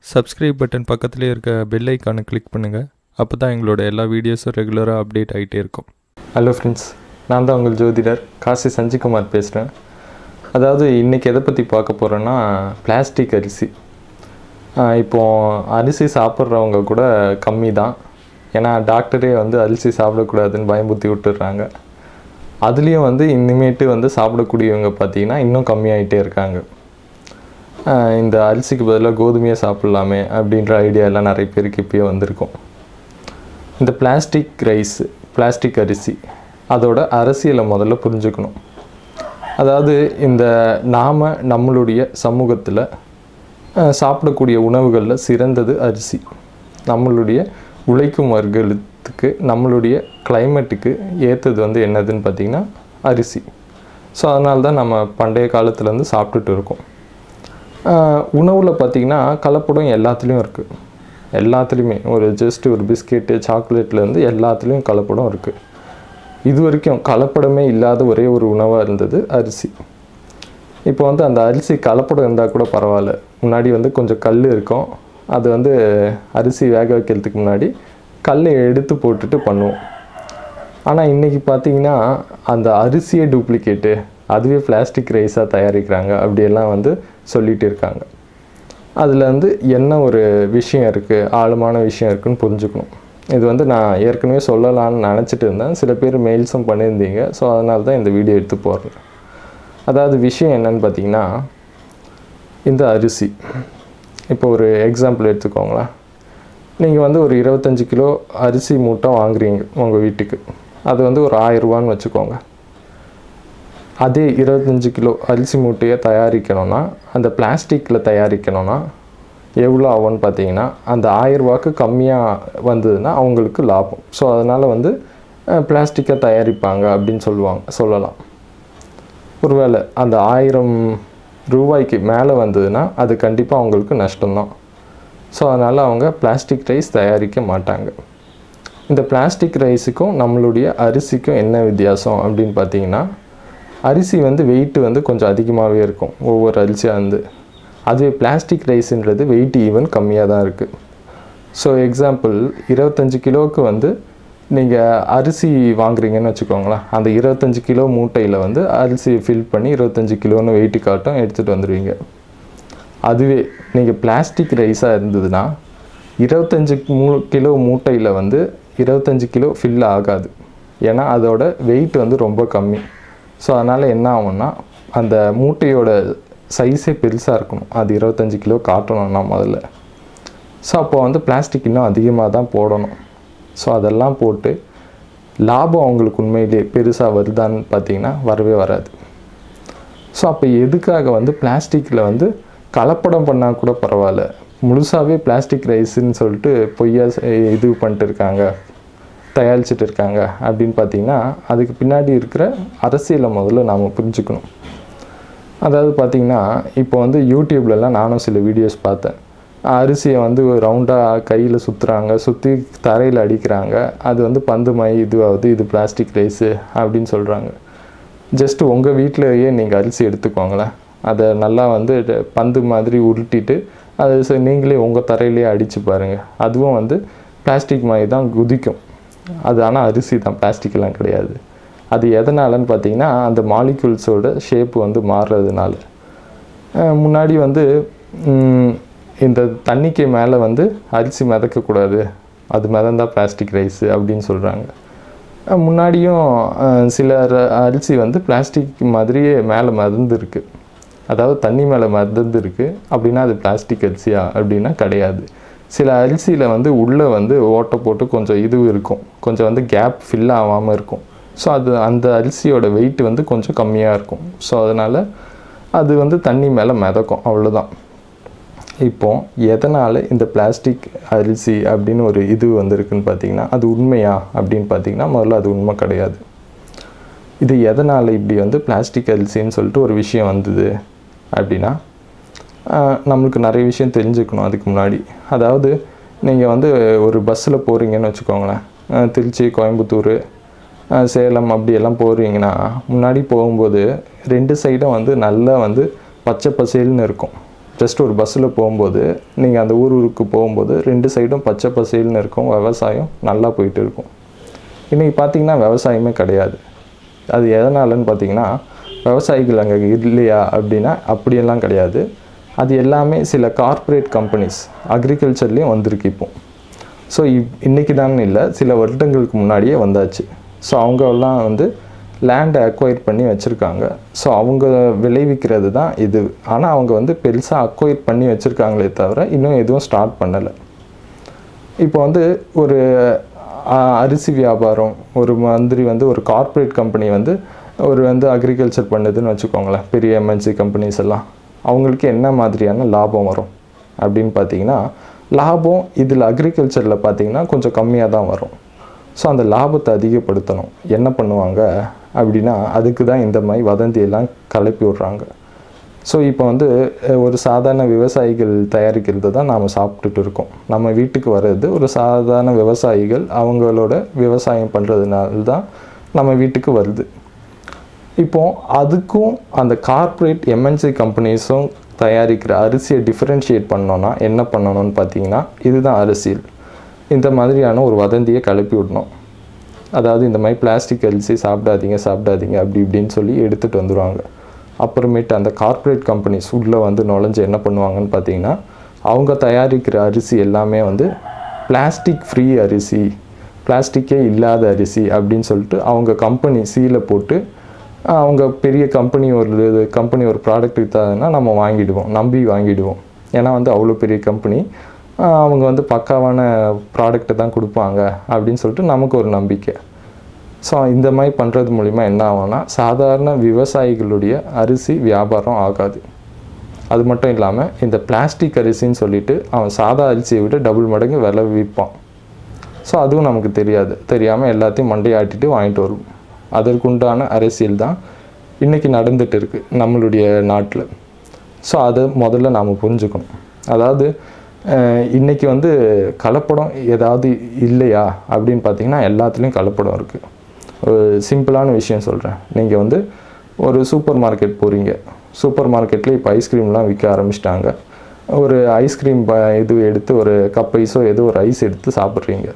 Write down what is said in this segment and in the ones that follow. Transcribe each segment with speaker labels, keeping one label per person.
Speaker 1: subscribe button பக்கத்துலேயே இருக்க bell ஐக்கானை கிளிக் பண்ணுங்கள் அப்போ தான் எங்களோட எல்லா வீடியோஸும் ரெகுலராக அப்டேட் ஆகிட்டே இருக்கும்
Speaker 2: ஹலோ ஃப்ரெண்ட்ஸ் நான் தான் உங்கள் ஜோதிடர் காசி சஞ்சிகுமார் பேசுகிறேன் அதாவது இன்றைக்கி எதை பற்றி பார்க்க போகிறேன்னா பிளாஸ்டிக் அரிசி ஆஹ் இப்போ அரிசி சாப்பிட்றவங்க கூட கம்மி தான் ஏன்னா டாக்டரே வந்து அரிசி சாப்பிடக்கூடாதுன்னு பயமுறுத்தி விட்டுடுறாங்க அதுலேயும் வந்து இனிமேட்டு வந்து சாப்பிடக்கூடியவங்க பார்த்தீங்கன்னா இன்னும் கம்மியாயிட்டே இருக்காங்க ஆஹ் இந்த அரிசிக்கு பதிலாக கோதுமையை சாப்பிட்லாமே அப்படின்ற ஐடியா எல்லாம் நிறைய பேருக்கு இப்போயே வந்திருக்கும் இந்த பிளாஸ்டிக் ரைஸ் பிளாஸ்டிக் அரிசி அதோட அரசியலை முதல்ல புரிஞ்சுக்கணும் அதாவது இந்த நாம் நம்மளுடைய சமூகத்தில் அஹ், சாப்பிடக்கூடிய உணவுகளில் சிறந்தது அரிசி நம்மளுடைய உழைக்கும் வர்க்கத்துக்கு நம்மளுடைய கிளைமேட்டுக்கு ஏற்றது வந்து என்னதுன்னு பார்த்திங்கன்னா அரிசி ஸோ அதனால தான் நம்ம பண்டைய காலத்துலேருந்து சாப்பிட்டுட்டு இருக்கோம் உணவில் பார்த்திங்கன்னா கலப்படம் எல்லாத்துலேயும் இருக்குது எல்லாத்துலேயுமே ஒரு ஜஸ்ட் ஒரு பிஸ்கெட்டு சாக்லேட்லேருந்து எல்லாத்துலேயும் கலப்படம் இருக்குது இது வரைக்கும் கலப்படமே இல்லாத ஒரே ஒரு உணவாக இருந்தது அரிசி இப்போ வந்து அந்த அரிசி கலப்படம் இருந்தால் கூட பரவாயில்ல முன்னாடி வந்து கொஞ்சம் கல் இருக்கும் அது வந்து அரிசி வேக வைக்கிறதுக்கு முன்னாடி கல்லை எடுத்து போட்டுட்டு பண்ணுவோம் ஆனால் இன்றைக்கி பார்த்தீங்கன்னா அந்த அரிசியே டூப்ளிகேட்டு அதுவே பிளாஸ்டிக் ரைஸாக தயாரிக்கிறாங்க அப்படியெல்லாம் வந்து சொல்லிட்டு இருக்காங்க அதில் வந்து என்ன ஒரு விஷயம் இருக்குது ஆழமான விஷயம் இருக்குன்னு புரிஞ்சுக்கணும் இது வந்து நான் ஏற்கனவே சொல்லலாம்னு நினச்சிட்டு இருந்தேன் சில பேர் மெயில்ஸும் பண்ணியிருந்தீங்க ஸோ அதனால தான் இந்த வீடியோ எடுத்து போடுறேன் அதாவது விஷயம் என்னன்னு பார்த்தீங்கன்னா இந்த அரிசி இப்போ ஒரு எக்ஸாம்பிள் எடுத்துக்கோங்களேன் நீங்கள் வந்து ஒரு இருபத்தஞ்சி கிலோ அரிசி மூட்டை வாங்குறீங்க உங்கள் வீட்டுக்கு அது வந்து ஒரு ஆயிரரூபான்னு வச்சுக்கோங்க அதே இருபத்தஞ்சி கிலோ அரிசி மூட்டையை தயாரிக்கணும்னா அந்த பிளாஸ்டிக்கில் தயாரிக்கணும்னா எவ்வளோ ஆகும்னு பார்த்தீங்கன்னா அந்த ஆயிரரூபாக்கு கம்மியாக வந்ததுன்னா அவங்களுக்கு லாபம் ஸோ அதனால் வந்து பிளாஸ்டிக்கை தயாரிப்பாங்க அப்படின்னு சொல்லுவாங்க சொல்லலாம் ஒருவேளை அந்த ஆயிரம் ரூபாய்க்கு மேலே வந்ததுன்னா அது கண்டிப்பாக அவங்களுக்கு நஷ்டம்தான் ஸோ அதனால் அவங்க பிளாஸ்டிக் ரைஸ் தயாரிக்க மாட்டாங்க இந்த பிளாஸ்டிக் ரைஸுக்கும் நம்மளுடைய அரிசிக்கும் என்ன வித்தியாசம் அப்படின்னு பார்த்தீங்கன்னா அரிசி வந்து வெயிட் வந்து கொஞ்சம் அதிகமாகவே இருக்கும் ஒவ்வொரு அரிசியாக இருந்து அதுவே பிளாஸ்டிக் ரைஸுன்றது வெயிட் ஈவன் கம்மியாக தான் இருக்குது ஸோ எக்ஸாம்பிள் இருபத்தஞ்சி கிலோவுக்கு வந்து நீங்கள் அரிசி வாங்குறீங்கன்னு வச்சுக்கோங்களேன் அந்த இருபத்தஞ்சி கிலோ மூட்டையில் வந்து அரிசி ஃபில் பண்ணி இருபத்தஞ்சி கிலோன்னு வெயிட்டு காட்டும் எடுத்துகிட்டு வந்துடுவீங்க அதுவே நீங்கள் பிளாஸ்டிக் ரைஸாக இருந்ததுன்னா இருபத்தஞ்சி மூ கிலோ மூட்டையில் வந்து இருபத்தஞ்சி கிலோ ஃபில் ஆகாது ஏன்னா அதோட வெயிட் வந்து ரொம்ப கம்மி ஸோ அதனால் என்ன ஆகும்னா அந்த மூட்டையோட சைஸே பெருசாக இருக்கணும் அது இருபத்தஞ்சி கிலோ காட்டணும்னா முதல்ல ஸோ அப்போ வந்து பிளாஸ்டிக் இன்னும் அதிகமாக தான் போடணும் ஸோ அதெல்லாம் போட்டு லாபம் அவங்களுக்கு உண்மையிலே பெருசாக வருதான்னு பார்த்தீங்கன்னா வரவே வராது ஸோ அப்போ எதுக்காக வந்து பிளாஸ்டிக்கில் வந்து கலப்படம் பண்ணால் கூட பரவாயில்ல முழுசாகவே பிளாஸ்டிக் ரைஸுன்னு சொல்லிட்டு பொய்யா செ- இது பண்ணிட்டு இருக்காங்க தயாரிச்சிட்டு இருக்காங்க அப்படின்னு பார்த்தீங்கன்னா அதுக்கு பின்னாடி இருக்கிற அரசியலை முதல்ல நாம் புரிஞ்சுக்கணும் அதாவது பார்த்தீங்கன்னா இப்போ வந்து யூடியூப்லலாம் நானும் சில வீடியோஸ் பார்த்தேன் அரிசியை வந்து ரவுண்டாக கையில் சுற்றுறாங்க சுற்றி தரையில் அடிக்கிறாங்க அது வந்து பந்து மை இதுவாகுது இது பிளாஸ்டிக் ரைஸு அப்படின்னு சொல்கிறாங்க ஜஸ்ட் உங்கள் வீட்டிலேயே நீங்கள் அரிசி எடுத்துக்கோங்களேன் அதை நல்லா வந்து ட- பந்து மாதிரி உருட்டிட்டு அது ச- நீங்களே உங்கள் தரையிலேயே அடித்து பாருங்கள் அதுவும் வந்து பிளாஸ்டிக் மாதிரி தான் குதிக்கும் அது ஆனால் அரிசி தான் பிளாஸ்டிக்லாம் கிடையாது அது எதனாலன்னு பார்த்தீங்கன்னா அந்த மாலிகுல்ஸோட ஷேப் வந்து மாறுறதுனால அஹ் முன்னாடி வந்து ம், இந்த தண்ணிக்கு மேலே வந்து அரிசி மிதக்கக்கூடாது அது மிதந்தா பிளாஸ்டிக் ரைஸு அப்படின்னு சொல்கிறாங்க முன்னாடியும் அஹ், சில ர- அரிசி வந்து பிளாஸ்டிக் மாதிரியே மேலே மிதந்துருக்கு அதாவது தண்ணி மேலே மிதந்துருக்கு அப்படின்னா அது பிளாஸ்டிக் அரிசியா அப்படின்னா கிடையாது சில அரிசியில் வந்து உள்ளே வந்து ஓட்டை போட்டு கொஞ்சம் இது இருக்கும் கொஞ்சம் வந்து கேப் ஃபில் ஆகாமல் இருக்கும் ஸோ அது அந்த அரிசியோட வெயிட் வந்து கொஞ்சம் கம்மியாக இருக்கும் ஸோ அதனால் அது வந்து தண்ணி மேலே மிதக்கும் அவ்வளோதான் இப்போ எதனால் இந்த பிளாஸ்டிக் அரிசி அப்படின்னு ஒரு இது வந்திருக்குன்னு பார்த்தீங்கன்னா அது உண்மையா அப்படின்னு பார்த்தீங்கன்னா முதல்ல அது உண்மை கிடையாது இது எதனால் இப்படி வந்து பிளாஸ்டிக் அரிசின்னு சொல்லிட்டு ஒரு விஷயம் வந்தது அப்படின்னா ஆஹ், நம்மளுக்கு நிறைய விஷயம் தெரிஞ்சுக்கணும் அதுக்கு முன்னாடி அதாவது நீங்கள் வந்து ஒரு பஸ்ஸில் போகிறீங்கன்னு வச்சுக்கோங்களேன் ஆஹ், திருச்சி கோயம்புத்தூர் ஆஹ், சேலம் அப்படியெல்லாம் போகிறீங்கன்னா முன்னாடி போகும்போது ரெண்டு சைடும் வந்து நல்லா வந்து பச்சை பசேல்னு இருக்கும் ஜஸ்ட் ஒரு பஸ்ஸில் போகும்போது நீங்கள் அந்த ஊர் ஊருக்கு போகும்போது ரெண்டு சைடும் பச்சை பசேல்னு இருக்கும் விவசாயம் நல்லா போயிட்டு இருக்கும் இன்றைக்கி பார்த்தீங்கன்னா விவசாயமே கிடையாது அது எதனாலன்னு பார்த்தீங்கன்னா விவசாயிகள் அங்கே இல்லையா அப்படின்னா அப்படியெல்லாம் கிடையாது அது எல்லாமே சில கார்ப்பரேட் கம்பெனிஸ் அக்ரிகல்ச்சர்லேயும் வந்திருக்கு இப்போ ஸோ இப் இன்றைக்கி தான் இல்லை சில வருடங்களுக்கு முன்னாடியே வந்தாச்சு ஸோ அவங்கெல்லாம் வந்து லேண்டை அக்வயர் பண்ணி வச்சுருக்காங்க ஸோ அவங்க விளைவிக்கிறது தான் இது ஆனால் அவங்க வந்து பெருசாக அக்வயர் பண்ணி வச்சுருக்காங்களே தவிர இன்னும் எதுவும் ஸ்டார்ட் பண்ணலை இப்போ வந்து ஒரு ஆ, அரிசி வியாபாரம் ஒரு மந்திரி வந்து ஒரு கார்ப்பரேட் கம்பெனி வந்து ஒரு வந்து அக்ரிகல்ச்சர் பண்ணுதுன்னு வச்சுக்கோங்களேன் பெரிய எம்என்சி கம்பெனிஸ் எல்லாம் அவங்களுக்கு என்ன மாதிரியான லாபம் வரும் அப்படின்னு பார்த்தீங்கன்னா லாபம் இதில் அக்ரிகல்ச்சரில் பார்த்தீங்கன்னா கொஞ்சம் கம்மியாக தான் வரும் ஸோ அந்த லாபத்தை அதிகப்படுத்தணும் என்ன பண்ணுவாங்க அப்படின்னா அதுக்கு தான் இந்த மாதிரி வதந்தியெல்லாம் கிளப்பி விட்றாங்க ஸோ இப்போ வந்து அஹ், ஒரு சாதாரண விவசாயிகள் தயாரிக்கிறது தான் நாம் சாப்பிட்டுட்டு இருக்கோம் நம்ம வீட்டுக்கு வர்றது ஒரு சாதாரண விவசாயிகள் அவங்களோட விவசாயம் பண்ணுறதுனால தான் நம்ம வீட்டுக்கு வருது இப்போ அதுக்கும் அந்த கார்ப்பரேட் எம்என்சி கம்பெனிஸும் தயாரிக்கிற அரிசியை டிஃப்ரென்ஷியேட் பண்ணோன்னா என்ன பண்ணணும்னு பார்த்தீங்கன்னா இதுதான் அரசியல் இந்த மாதிரியான ஒரு வதந்தியை கிளப்பி விடணும் அதாவது இந்த மாதிரி பிளாஸ்டிக் அரிசி சாப்பிடாதீங்க சாப்பிடாதீங்க அப்படி இப்படின்னு சொல்லி எடுத்துகிட்டு வந்துடுவாங்க அப்புறமேட்டு அந்த கார்ப்பரேட் கம்பெனிஸ் உள்ளே வந்து நுழைஞ்சு என்ன பண்ணுவாங்கன்னு பார்த்தீங்கன்னா அவங்க தயாரிக்கிற அரிசி எல்லாமே வந்து பிளாஸ்டிக் ஃப்ரீ அரிசி பிளாஸ்டிக்கே இல்லாத அரிசி அப்படின்னு சொல்லிட்டு அவங்க கம்பெனி சீலை போட்டு ஆஹ், அவங்க பெரிய கம்பெனி ஒரு கம்பெனி ஒரு ப்ராடக்ட் விற்றாதுன்னா நம்ம வாங்கிடுவோம் நம்பி வாங்கிடுவோம் ஏன்னா வந்து அவ்வளோ பெரிய கம்பெனி அவங்க வந்து பக்காவான ப்ராடக்ட்டை தான் கொடுப்பாங்க அப்படின்னு சொல்லிட்டு நமக்கு ஒரு நம்பிக்கை ஸோ இந்த மாதிரி பண்ணுறது மூலிமா என்ன ஆகும்னா சாதாரண விவசாயிகளுடைய அரிசி வியாபாரம் ஆகாது அது மட்டும் இல்லாமல் இந்த பிளாஸ்டிக் அரிசின்னு சொல்லிட்டு அவன் சாதா அரிசியை விட டபுள் மடங்கு விலை விற்பான் ஸோ அதுவும் நமக்கு தெரியாது தெரியாமல் எல்லாத்தையும் மண்டையாட்டிட்டு வாங்கிட்டு வரும் அதற்குண்டான அரசியல் தான் இன்றைக்கி நடந்துட்டு இருக்கு நம்மளுடைய நாட்டில் ஸோ அதை முதல்ல நாம் புரிஞ்சுக்கணும் அதாவது அஹ், இன்னைக்கு வந்து கலப்படம் ஏதாவது இல்லையா அப்படின்னு பார்த்தீங்கன்னா எல்லாத்துலேயும் கலப்படம் இருக்குது ஒரு சிம்பிளான விஷயம் சொல்கிறேன் நீங்கள் வந்து ஒரு சூப்பர் மார்க்கெட் போகிறீங்க சூப்பர் மார்க்கெட்டில் இப்போ ஐஸ்கிரீம்லாம் விற்க ஆரம்பிச்சிட்டாங்க ஒரு ஐஸ்கிரீம் இது எடுத்து ஒரு கப் ஐஸோ ஏதோ ஒரு ஐஸ் எடுத்து சாப்பிட்றீங்க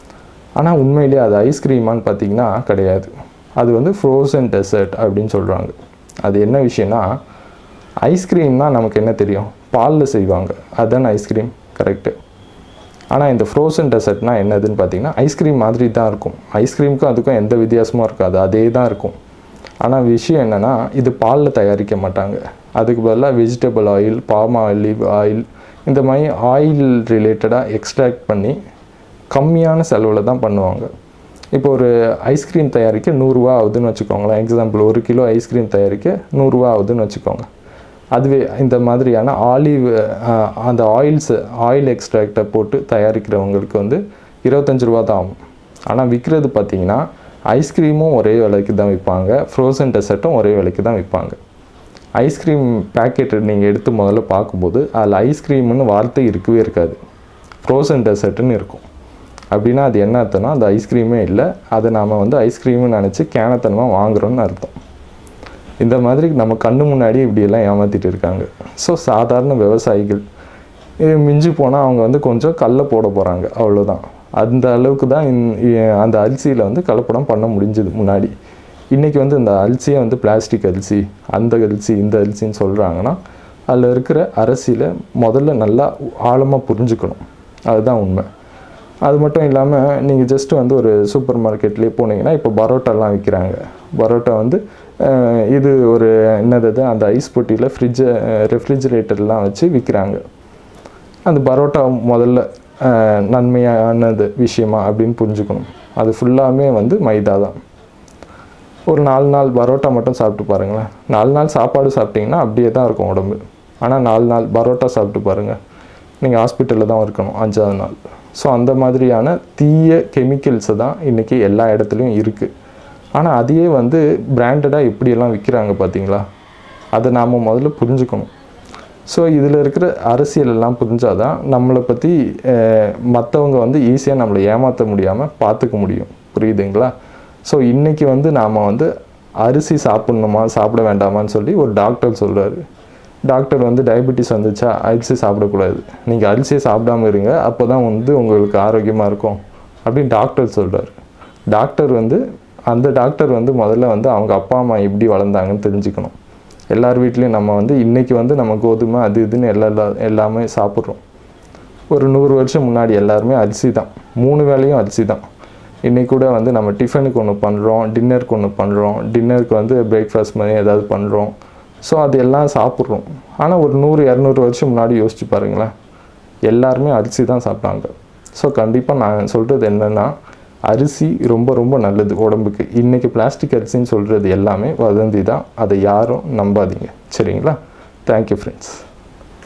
Speaker 2: ஆனால் உண்மையிலேயே அது ஐஸ்கிரீமான்னு பார்த்தீங்கன்னா கிடையாது அது வந்து ஃப்ரோசன் டெசர்ட் அப்படின்னு சொல்கிறாங்க அது என்ன விஷயம்னா ஐஸ்கிரீம்னா நமக்கு என்ன தெரியும் பாலில் செய்வாங்க அதுதானே ஐஸ்கிரீம் கரெக்டு ஆனால் இந்த ஃப்ரோசன் டெசர்ட்னா என்னதுன்னு பார்த்தீங்கன்னா ஐஸ்கிரீம் மாதிரி தான் இருக்கும் ஐஸ்கிரீமுக்கும் அதுக்கும் எந்த வித்தியாசமும் இருக்காது அதே தான் இருக்கும் ஆனால் விஷயம் என்னென்னா இது பாலில் தயாரிக்க மாட்டாங்க அதுக்கு பதிலாக vegetable oil palm olive oil இந்த மாதிரி ஆயில் ரிலேட்டடாக எக்ஸ்ட்ராக்ட் பண்ணி கம்மியான செலவில் தான் பண்ணுவாங்க இப்போ ஒரு ஐஸ்கிரீம் தயாரிக்க நூறுரூவா ஆகுதுன்னு வச்சுக்கோங்களேன் எக்ஸாம்பிள் ஒரு கிலோ ஐஸ்கிரீம் தயாரிக்க நூறுரூவா ஆகுதுன்னு வச்சுக்கோங்க அதுவே இந்த மாதிரியான ஆலிவ் அஹ், அந்த ஆயில்ஸ் ஆயில் எக்ஸ்ட்ராக்டை போட்டு தயாரிக்கிறவங்களுக்கு வந்து இருபத்தஞ்சு ரூபா தான் ஆகும் ஆனால் விற்கிறது பார்த்தீங்கன்னா ஐஸ்கிரீமும் ஒரே விலைக்கு தான் விற்பாங்க ஃப்ரோசன் டெசர்ட்டும் ஒரே விலைக்கு தான் விற்பாங்க ஐஸ்கிரீம் பேக்கெட் நீங்கள் எடுத்து முதல்ல பார்க்கும்போது அதில் ஐஸ்கிரீம்னு வார்த்தை இருக்கவே இருக்காது ஃப்ரோசன் டெசர்ட்னு இருக்கும் அப்படின்னா அது என்ன அர்த்தம்னா அது ஐஸ்கிரீமே இல்லை அதை நாம் வந்து ஐஸ்கிரீம்னு நினச்சி கேனத்தனமாக வாங்குறோம்னு அர்த்தம் இந்த மாதிரி நம்ம கண்ணு முன்னாடி இப்படியெல்லாம் ஏமாற்றிட்டு இருக்காங்க ஸோ சாதாரண விவசாயிகள் இது மிஞ்சி போனால் அவங்க வந்து கொஞ்சம் கல்லை போட போகிறாங்க அவ்வளோதான் அந்த அளவுக்கு தான் இந்- இ- அந்த அரிசியில் வந்து கலப்படம் பண்ண முடிஞ்சது முன்னாடி இன்றைக்கி வந்து இந்த அரிசியை வந்து பிளாஸ்டிக் அரிசி அந்த அரிசி இந்த அரிசின்னு சொல்கிறாங்கன்னா அதில் இருக்கிற அரசியலை முதல்ல நல்லா ஆழமாக புரிஞ்சுக்கணும் அதுதான் உண்மை அது மட்டும் இல்லாமல் நீங்கள் ஜஸ்ட் வந்து ஒரு சூப்பர் மார்க்கெட்லேயே போனீங்கன்னா இப்போ பரோட்டாலாம் விற்கிறாங்க பரோட்டா வந்து அஹ், இது ஒரு என்னது அது, அந்த ஐஸ் பொட்டியில் ஃப்ரிட்ஜை ரெஃப்ரிஜிரேட்டர்லாம் வச்சு விற்கிறாங்க அந்த பரோட்டா முதல்ல அஹ், நன்மையானது விஷயமா அப்படின்னு புரிஞ்சுக்கணும் அது ஃபுல்லாமே வந்து மைதா தான் ஒரு நாலு நாள் பரோட்டா மட்டும் சாப்பிட்டு பாருங்களேன் நாலு நாள் சாப்பாடு சாப்பிட்டீங்கன்னா அப்படியே தான் இருக்கும் உடம்பு ஆனால் நாலு நாள் பரோட்டா சாப்பிட்டு பாருங்கள் நீங்கள் ஹாஸ்பிட்டலில் தான் இருக்கணும் அஞ்சாவது நாள் ஸோ அந்த மாதிரியான தீய கெமிக்கல்ஸை தான் இன்றைக்கி எல்லா இடத்துலையும் இருக்குது ஆனால் அதையே வந்து பிராண்டடாக எப்படியெல்லாம் விற்கிறாங்க பார்த்தீங்களா அதை நாம் முதல்ல புரிஞ்சுக்கணும் ஸோ இதில் இருக்கிற அரசியல் எல்லாம் புரிஞ்சாதான் நம்மளை பற்றி மற்றவங்க வந்து ஈஸியாக நம்மளை ஏமாற்ற முடியாமல் பார்த்துக்க முடியும் புரியுதுங்களா ஸோ இன்றைக்கி வந்து நாம் வந்து அரிசி சாப்பிட்ணுமா சாப்பிட வேண்டாமான்னு சொல்லி ஒரு டாக்டர் சொல்கிறாரு டாக்டர் வந்து டயபெட்டிஸ் வந்துச்சா அரிசி சாப்பிடக்கூடாது நீங்கள் அரிசியை சாப்பிடாம இருங்க அப்போ தான் வந்து உங்களுக்கு ஆரோக்கியமாக இருக்கும் அப்படின்னு டாக்டர் சொல்கிறார் டாக்டர் வந்து அந்த டாக்டர் வந்து முதல்ல வந்து அவங்க அப்பா அம்மா எப்படி வளர்ந்தாங்கன்னு தெரிஞ்சுக்கணும் எல்லார் வீட்லேயும் நம்ம வந்து இன்றைக்கி வந்து நம்ம கோதுமை அது இதுன்னு எல்லா எல்லா- எல்லாமே சாப்பிட்றோம் ஒரு நூறு வருஷம் முன்னாடி எல்லாருமே அரிசி தான் மூணு வேளையும் அரிசி தான் இன்றைக்கி கூட வந்து நம்ம டிஃபனுக்கு ஒன்று பண்ணுறோம் டின்னருக்கு ஒன்று பண்ணுறோம் டின்னருக்கு வந்து பிரேக்ஃபாஸ்ட் மாதிரி ஏதாவது பண்ணுறோம் ஸோ அது எல்லாம் சாப்பிட்றோம் ஆனால் ஒரு நூறு இரநூறு வருஷம் முன்னாடி யோசிச்சு பாருங்களேன் எல்லாருமே அரிசி தான் சாப்பிட்டாங்க ஸோ கண்டிப்பாக நான் சொல்கிறது என்னென்னா அரிசி ரொம்ப ரொம்ப நல்லது உடம்புக்கு இன்றைக்கி பிளாஸ்டிக் அரிசின்னு சொல்கிறது எல்லாமே வதந்தி தான் அதை யாரும் நம்பாதீங்க சரிங்களா தேங்க்யூ ஃப்ரெண்ட்ஸ்